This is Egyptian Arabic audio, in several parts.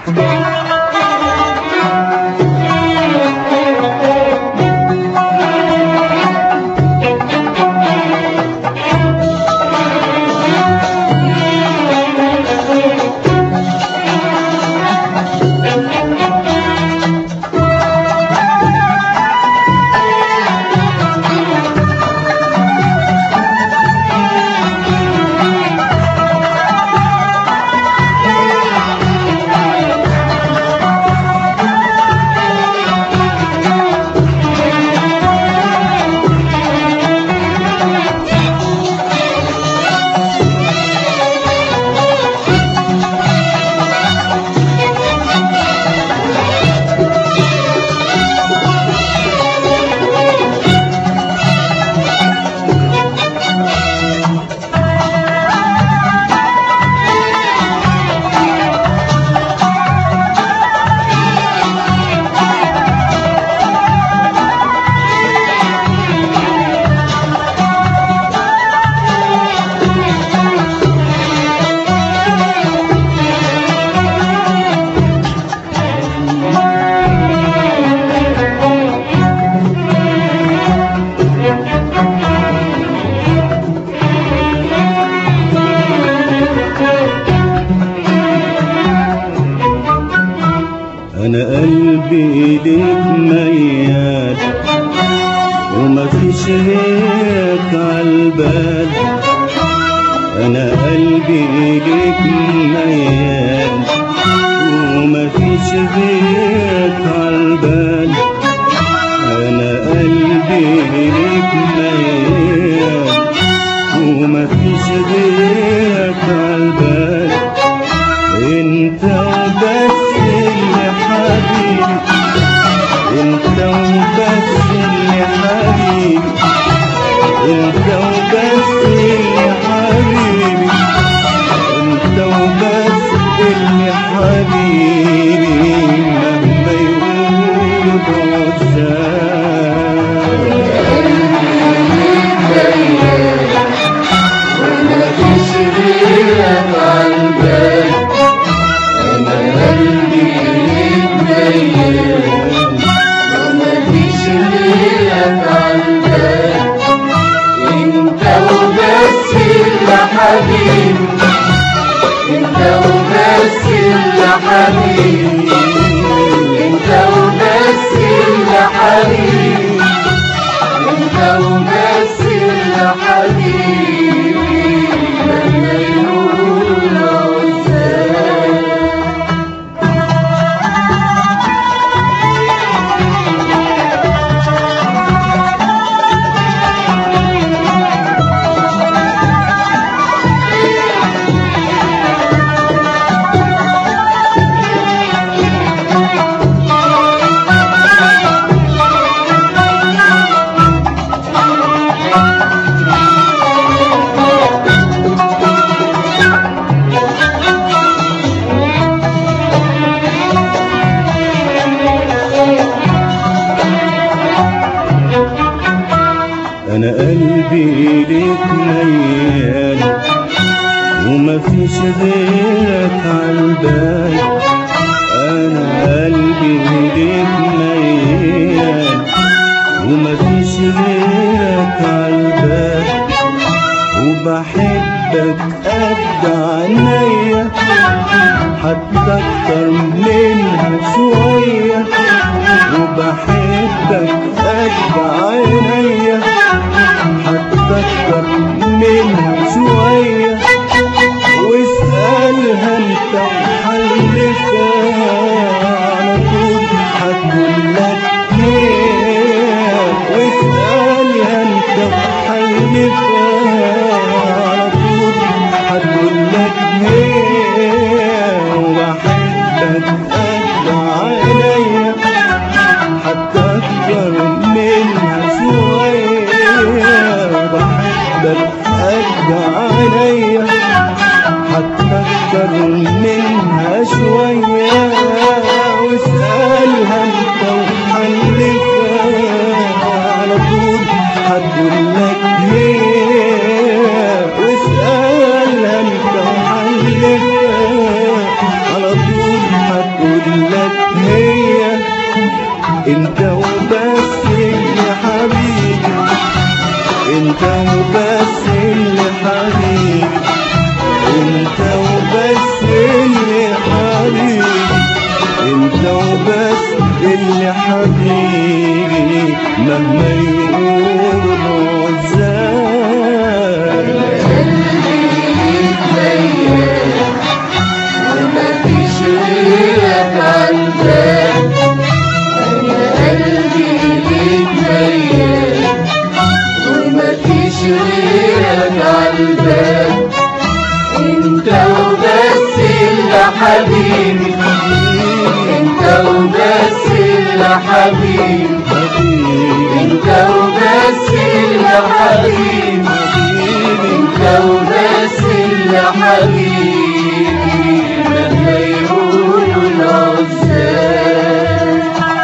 انا قلبي ليك ميال وما فيش غيرك عالبال انا قلبي ليك ميال وما فيش غيرك عالبال انا قلبي ليك ميال وما فيش غيرك عالبال انت وبس اللي حبيبي انت وبس اللي حبيبي انت وبس اللي حبيبي انت وبس اللي حبيبي مهما يقولوا مفيش غيرك عالبال انا قلبي ليك ميال ومفيش غيرك عالبال انت وبس اللي حبيبي انت وبس اللي حبيبي انت وبس اللي حبيبي انت وبس اللي حبيبي لما يقولوا ازاي انا قلبي ليك ميال وما فيش غيرك عالبال انا قلبي ليك ميال وما فيش غيرك عالبال وبحبك قد عينيا حتى اكتر منها شوية وبحبك قد عينيا حتى اكتر منها شوية واسألها انت وحلفها على طول هتقول لك ليه واسألها انت وحلفها على طول هتقول لك ليه وبحبك قد عينيا حتى اكتر منها شوية بحبك قد عينيا حتى اكتر منها شوية واسألها انت وحلفها على طول هتقول لك ليه واسألها انت وحلفها على طول هتقول عالبال انت وبس اللي حبيبي انت وبس اللي حبيبي حبيبي انت وبس اللي حبيبي انت وبس اللي حبيبي مهما يقولوا العزاب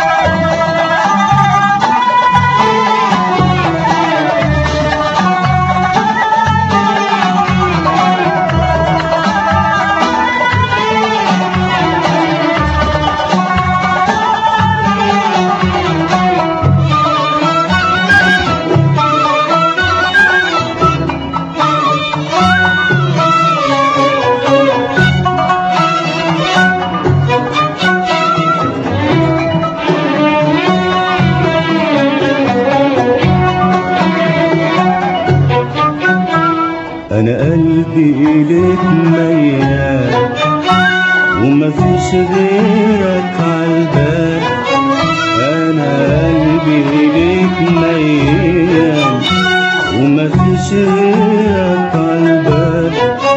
انا قلبي اليك ميال ومفيش غيرك عالبال انا قلبي اليك ميال ومفيش غيرك عالبال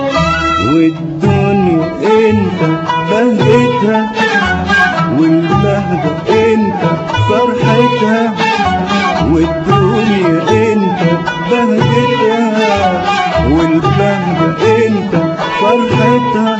والدنيا انت بهجتها والبهجة انت فرحتها والدنيا انت بهجتها والبهجة انت فرحتها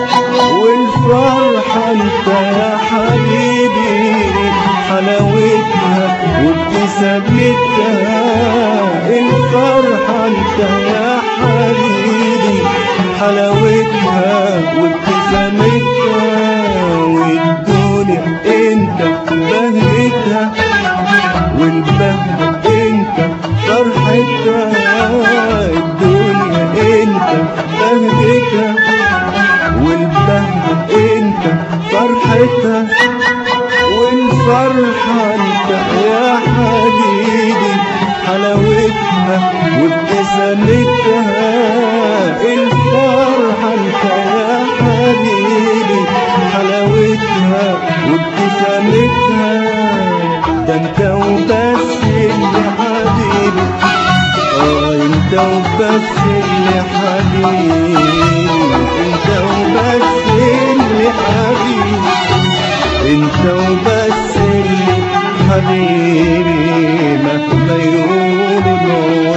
والفرحة انت يا حبيبي حلاوتها وابتسامتها الفرحة انت يا حبيبي حلاوتها وابتسامتها والدنيا انت بهجتها والبهجة انت فرحتها الدنيا انت بهجتها والبهجة انت فرحتها والفرحة انت يا حبيبي حلاوتها وابتسامتها الفرحة انت يا حبيبي حلاوتها وابتسامتها ده انت وبس اللي حبيبي اه انت وبس اللي حبيبي انت وبس اللي حبيبي انت وبس اللي حبيبي مهما يقولوا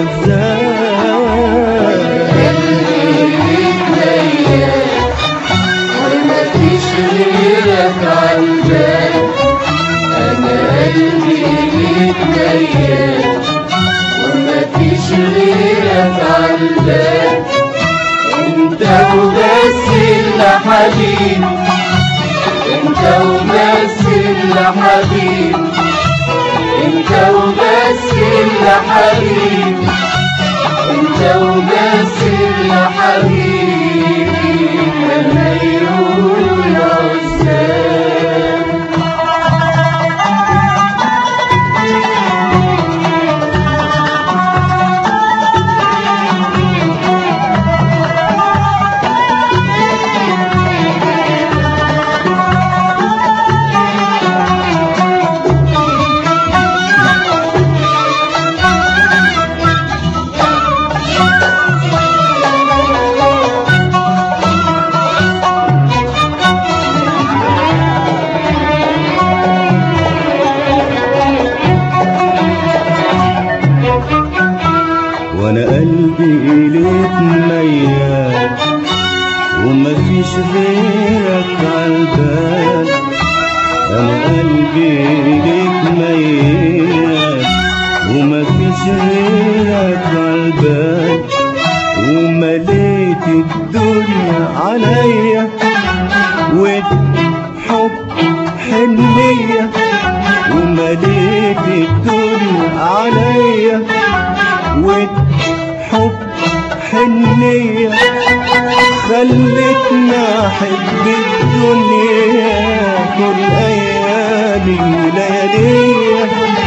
العزاب ومفيش غيرك عالبال انا قلبي ليك ميال ومفيش غيرك عالبال انت وبس اللي حبيبي انت وبس اللي حبيبي انت وبس اللي حبيبي انت وبس اللي حبيبي لما يقولوا العزاب وانا قلبي اليك ميال ومفيش غيرك عالبال انا قلبي اليك ميال ومفيش غيرك عالبال ومليت الدنيا عليا وحب حنية ومليت الدنيا عليا وحب حنية خلتنا أحب الدنيا كل أيامي ولياليا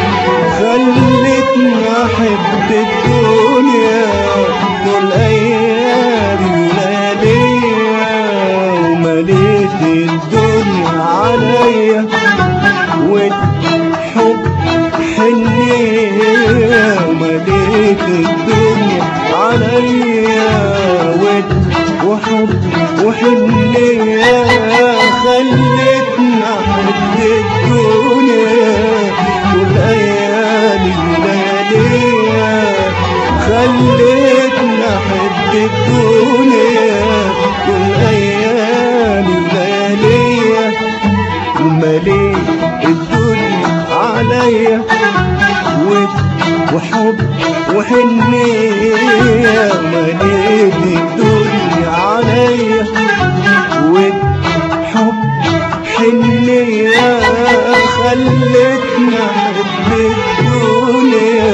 خلتنا أحب الدنيا كل أيامي ولياليا ومليت الدنيا عليا والحب حنية ومليت الدنيا عليا حنية ود وحب وحنية خلتنا حد الدنيا والأيام الليالية خلتنا حد الدنيا والأيام الليالية ومليت الدنيا عليا ود وحب وحنية مليت الدنيا عليا ود حب حنية خلتنا حب الدنيا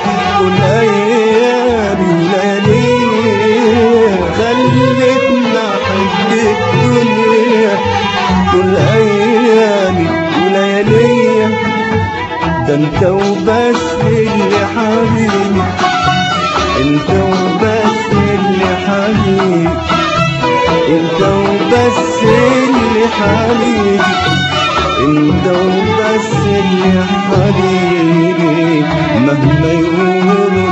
والأيام الليالية خلتنا حب الدنيا والأيام وليالية ده انت وبس اللي حبيبي انت وبس اللي حبيبي انت وبس اللي حبيبي انت وبس اللي حبيبي مهما يقولوا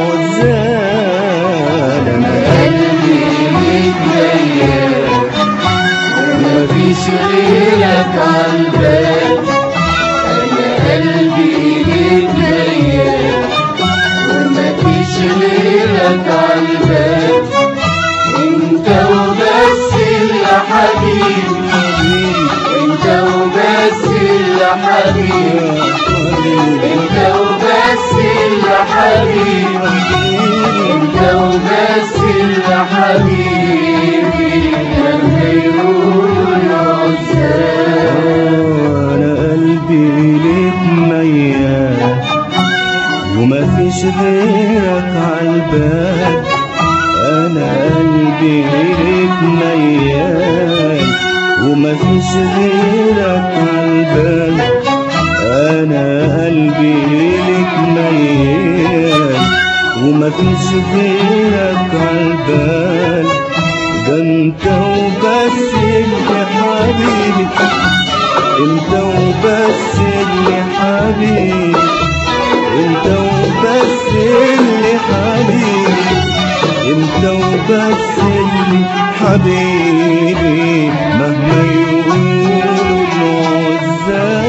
العزال انا قلبي ليك ميال ومفيش غيرك عالبال انا قلبي ليك ميال ومفيش غيرك عالبال انت وبس اللي حبيبي انت وبس اللي حبيبي انت وبس اللي حبيبي انت وبس اللي حبيبي لما يقولوا عزال انا قلبي ليك ميال وما فيش غيرك عالبال انا قلبي ليك ميال وما فيش غيرك عالبال انا قلبي ليك ميال وما فيش غيرك عالبال ده انت وبس اللي حبيبي انت وبس اللي حبيبي انت وبس اللي حبيبي انت وبس اللي حبيبي مهما يقولوا العزال